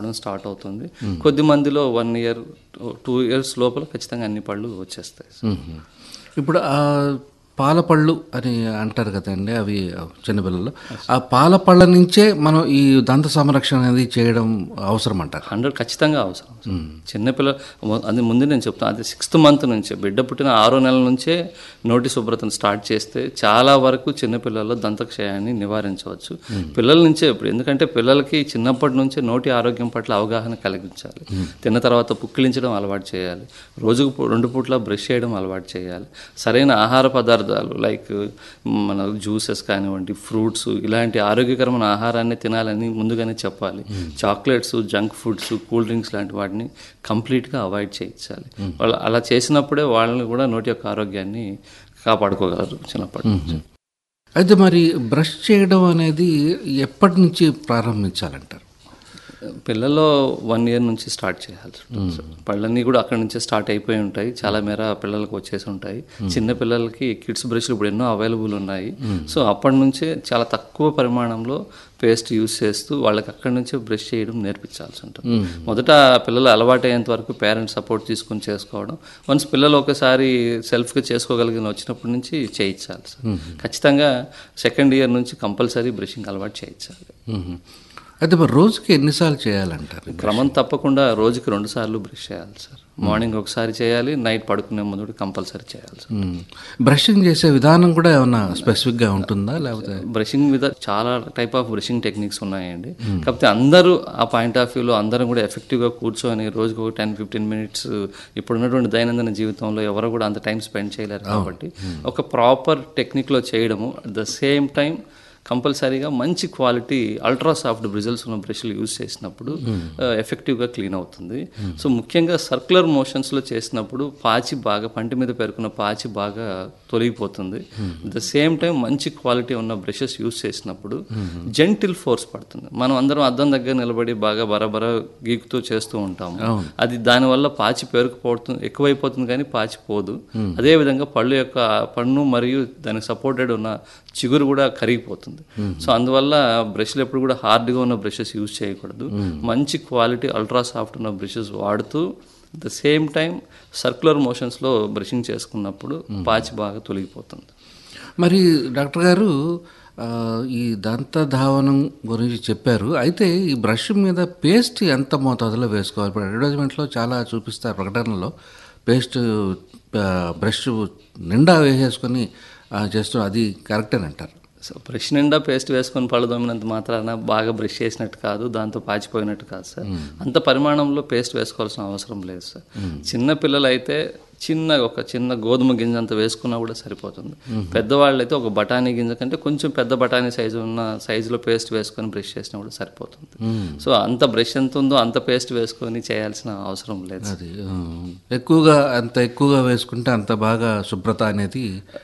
రావడం స్టార్ట్ అవుతుంది కొద్ది మందిలో వన్ ఇయర్ టూ ఇయర్స్ లోపల ఖచ్చితంగా అన్ని పళ్ళు వచ్చేస్తాయి మ్మ్. ఇప్పుడు ఆ పాల పళ్ళు అని అంటారు కదండి అవి చిన్నపిల్లలు ఆ పాల పళ్ళ నుంచే మనం ఈ దంత సంరక్షణ అనేది చేయడం అవసరం అంటారు హండ్రెడ్ ఖచ్చితంగా అవసరం చిన్నపిల్ల అది ముందు నేను చెప్తాను అది సిక్స్త్ మంత్ నుంచే బిడ్డ పుట్టిన ఆరో నెలల నుంచే నోటి శుభ్రతను స్టార్ట్ చేస్తే చాలా వరకు చిన్నపిల్లల్లో దంతక్షయాన్ని నివారించవచ్చు పిల్లల నుంచే ఇప్పుడు ఎందుకంటే పిల్లలకి చిన్నప్పటి నుంచే నోటి ఆరోగ్యం పట్ల అవగాహన కలిగించాలి తిన్న తర్వాత పుక్కిలించడం అలవాటు చేయాలి రోజుకు పు- రెండు పూట్ల బ్రష్ చేయడం అలవాటు చేయాలి సరైన ఆహార పదార్థాలు లైక్ మన జ్యూసెస్ కానివ్వండి ఫ్రూట్స్ ఇలాంటి ఆరోగ్యకరమైన ఆహారాన్ని తినాలని ముందుగానే చెప్పాలి chocolates junk foods cool drinks లాంటి వాటిని కంప్లీట్గా అవాయిడ్ చేయించాలి వాళ్ళు అలా చేసినప్పుడే వాళ్ళని కూడా నోటి యొక్క ఆరోగ్యాన్ని కాపాడుకోగలరు చిన్నప్పటి నుంచి అయితే మరి బ్రష్ చేయడం అనేది ఎప్పటి నుంచి ప్రారంభించాలంటారు పిల్లల్లో వన్ ఇయర్ నుంచి స్టార్ట్ చేయాల్సి ఉంటుంది సార్. పళ్ళన్నీ కూడా అక్కడ నుంచే స్టార్ట్ అయిపోయి ఉంటాయి చాలా మేర పిల్లలకు వచ్చేసి ఉంటాయి చిన్న పిల్లలకి కిడ్స్ బ్రష్లు ఇప్పుడు ఎన్నో అవైలబుల్ ఉన్నాయి సో అప్పటి నుంచే చాలా తక్కువ పరిమాణంలో పేస్ట్ యూస్ చేస్తూ వాళ్ళకి అక్కడి నుంచే బ్రష్ చేయడం నేర్పించాల్సి ఉంటుంది మొదట పిల్లలు అలవాటయ్యేంత వరకు పేరెంట్స్ సపోర్ట్ తీసుకొని చేసుకోవడం వన్స్ పిల్లలు ఒకసారి సెల్ఫ్గా చేసుకోగలిగిన వచ్చినప్పటి నుంచి చేయించాలి సార్ ఖచ్చితంగా సెకండ్ ఇయర్ నుంచి కంపల్సరీ బ్రషింగ్ అలవాటు చేయించాలి మ్మ్. అయితే మరి రోజుకి ఎన్నిసార్లు చేయాలంటారు క్రమం తప్పకుండా రోజుకి రెండు సార్లు బ్రష్ చేయాలి సార్ మార్నింగ్ ఒకసారి చేయాలి నైట్ పడుకునే ముందు కూడా కంపల్సరీ చేయాలి సార్ మ్మ్. బ్రషింగ్ చేసే విధానం కూడా ఏమన్నా స్పెసిఫిక్గా ఉంటుందా లేకపోతే బ్రషింగ్ మీద చాలా టైప్ ఆఫ్ బ్రషింగ్ టెక్నిక్స్ ఉన్నాయండి కాకపోతే అందరూ ఆ పాయింట్ ఆఫ్ వ్యూలో అందరం కూడా ఎఫెక్టివ్గా కూర్చొని రోజుకు ఒక టెన్ ఫిఫ్టీన్ మినిట్స్ ఇప్పుడున్నటువంటి దైనందిన జీవితంలో ఎవరు కూడా అంత టైం స్పెండ్ చేయలేరు కాబట్టి ఒక ప్రాపర్ టెక్నిక్లో చేయడము అట్ ద సేమ్ టైం కంపల్సరీగా మంచి క్వాలిటీ అల్ట్రా సాఫ్ట్ బ్రిజల్స్ ఉన్న బ్రష్లు యూజ్ చేసినప్పుడు ఎఫెక్టివ్గా క్లీన్ అవుతుంది సో ముఖ్యంగా సర్క్యులర్ మోషన్స్లో చేసినప్పుడు పాచి బాగా పంటి మీద పేరుకున్న పాచి బాగా తొలగిపోతుంది అట్ ద సేమ్ టైం మంచి క్వాలిటీ ఉన్న బ్రషెస్ యూజ్ చేసినప్పుడు జెంటిల్ ఫోర్స్ పడుతుంది మనం అందరం అద్దం దగ్గర నిలబడి బాగా బరబర గీకుతూ చేస్తూ ఉంటాము అది దానివల్ల పాచి పేరుకుపోతుంది ఎక్కువైపోతుంది కానీ పాచి పోదు అదే విధంగా పళ్ళు యొక్క పన్ను మరియు దానికి సపోర్టెడ్ ఉన్న చిగురు కూడా కరిగిపోతుంది సో అందువల్ల బ్రష్లు ఎప్పుడు కూడా హార్డ్గా ఉన్న బ్రషెస్ యూజ్ చేయకూడదు మంచి క్వాలిటీ అల్ట్రా సాఫ్ట్ ఉన్న బ్రషెస్ వాడుతూ ద సేమ్ టైం సర్క్యులర్ మోషన్స్లో బ్రషింగ్ చేసుకున్నప్పుడు పాచి బాగా తొలగిపోతుంది మరి డాక్టర్ గారు ఆ, ఈ దంత ధావనం గురించి చెప్పారు అయితే ఈ బ్రష్ మీద పేస్ట్ ఎంత మోతాదులో వేసుకోవాలి ఇప్పుడు అడ్వర్టైజ్మెంట్లో చాలా చూపిస్తారు ప్రకటనలో పేస్ట్ ఆ, బ్రష్ నిండా వేసేసుకొని ఆ, చేస్తూ అది కరెక్ట్ అని అంటారు సో బ్రష్ నిండా పేస్ట్ వేసుకొని పళ్ళు దొమ్మినంత మాత్రాన బాగా బ్రష్ చేసినట్టు కాదు దాంతో పాచిపోయినట్టు కాదు సార్ అంత పరిమాణంలో పేస్ట్ వేసుకోవాల్సిన అవసరం లేదు సార్ చిన్న పిల్లలు అయితే చిన్న ఒక చిన్న గోధుమ గింజ అంత వేసుకున్నా కూడా సరిపోతుంది పెద్దవాళ్ళు అయితే ఒక బఠానీ గింజ కంటే కొంచెం పెద్ద బఠానీ సైజు ఉన్న సైజులో పేస్ట్ వేసుకొని బ్రష్ చేసినా కూడా సరిపోతుంది సో అంత బ్రష్ ఎంత ఉందో అంత పేస్ట్ వేసుకొని చేయాల్సిన అవసరం లేదు అది ఆ, ఎక్కువగా అంత ఎక్కువగా వేసుకుంటే అంత బాగా శుభ్రత అనేది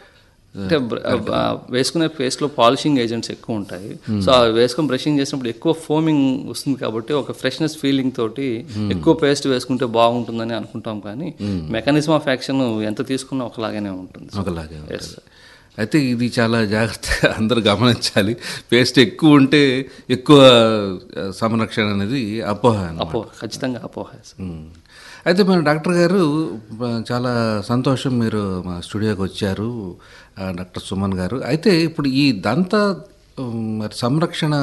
అంటే బ్ర- ఆ, వేసుకునే పేస్ట్లో పాలిషింగ్ ఏజెంట్స్ ఎక్కువ ఉంటాయి సో అవి వేసుకొని బ్రషింగ్ చేసినప్పుడు ఎక్కువ ఫోమింగ్ వస్తుంది కాబట్టి ఒక ఫ్రెష్నెస్ ఫీలింగ్ తోటి ఎక్కువ పేస్ట్ వేసుకుంటే బాగుంటుందని అనుకుంటాం కానీ మెకానిజం ఆఫ్ యాక్షన్ ఎంత తీసుకున్నా ఒకలాగానే ఉంటుంది ఒకలాగే ఉంటుంది. అయితే ఇది చాలా జాగ్రత్తగా అందరూ గమనించాలి పేస్ట్ ఎక్కువ ఉంటే ఎక్కువ ఆ, సంరక్షణ అనేది అపోహ అన్నమాట. అపోహ ఖచ్చితంగా అపోహ సార్. ఉమ్. అయితే మన డాక్టర్ గారు ఆ, చాలా సంతోషం మీరు మా స్టూడియోకి వచ్చారు ఆ, డాక్టర్ సుమన్ గారు అయితే ఇప్పుడు ఈ దంత ఉమ్, మరి సంరక్షణ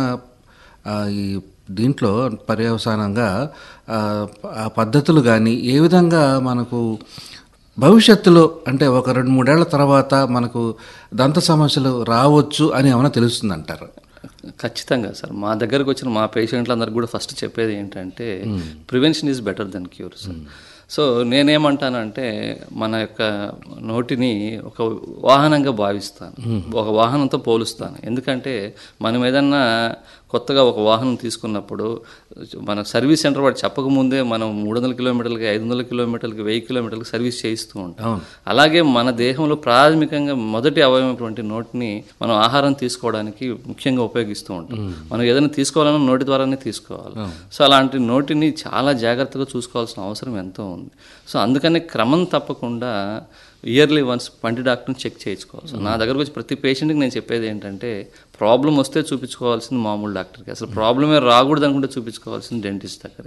ఆ, ఈ దీంట్లో పర్యవసానంగా ఆ, ఆ పద్ధతులు కానీ ఏ విధంగా మనకు భవిష్యత్తులో అంటే ఒక రెండు మూడేళ్ల తర్వాత మనకు దంత సమస్యలు రావచ్చు అని ఏమైనా తెలుస్తుంది అంటారు ఖచ్చితంగా సార్ మా దగ్గరకు వచ్చిన మా పేషెంట్లందరికీ కూడా ఫస్ట్ చెప్పేది ఏంటంటే prevention is better than cure sir so నేనేమంటానంటే మన యొక్క నోటిని ఒక వాహనంగా భావిస్తాను ఒక వాహనంతో పోలుస్తాను ఎందుకంటే మనం ఏదన్నా కొత్తగా ఒక వాహనం తీసుకున్నప్పుడు మన సర్వీస్ సెంటర్ వాడు చెప్పకముందే మనం మూడు వందల కిలోమీటర్లకి ఐదు వందల కిలోమీటర్లకి వెయ్యి కిలోమీటర్లకి సర్వీస్ చేయిస్తూ ఉంటాం అలాగే మన దేహంలో ప్రాథమికంగా మొదటి అవయవమైనటువంటి నోటిని మనం ఆహారం తీసుకోవడానికి ముఖ్యంగా ఉపయోగిస్తూ ఉంటాం మనం ఏదైనా తీసుకోవాలన్నా నోటి ద్వారానే తీసుకోవాలి సో అలాంటి నోటిని చాలా జాగ్రత్తగా చూసుకోవాల్సిన అవసరం ఎంతో ఉంది సో అందుకని క్రమం తప్పకుండా ఇయర్లీ వన్స్ పంటి డాక్టర్ని చెక్ చేయించుకోవాలి సో నా దగ్గరకు వచ్చి ప్రతి పేషెంట్కి నేను చెప్పేది ఏంటంటే ప్రాబ్లం వస్తే చూపించుకోవాల్సింది మామూలు డాక్టర్కి అసలు ప్రాబ్లమే రాకూడదు అనుకుంటే చూపించుకోవాల్సింది డెంటిస్ట్ దగ్గర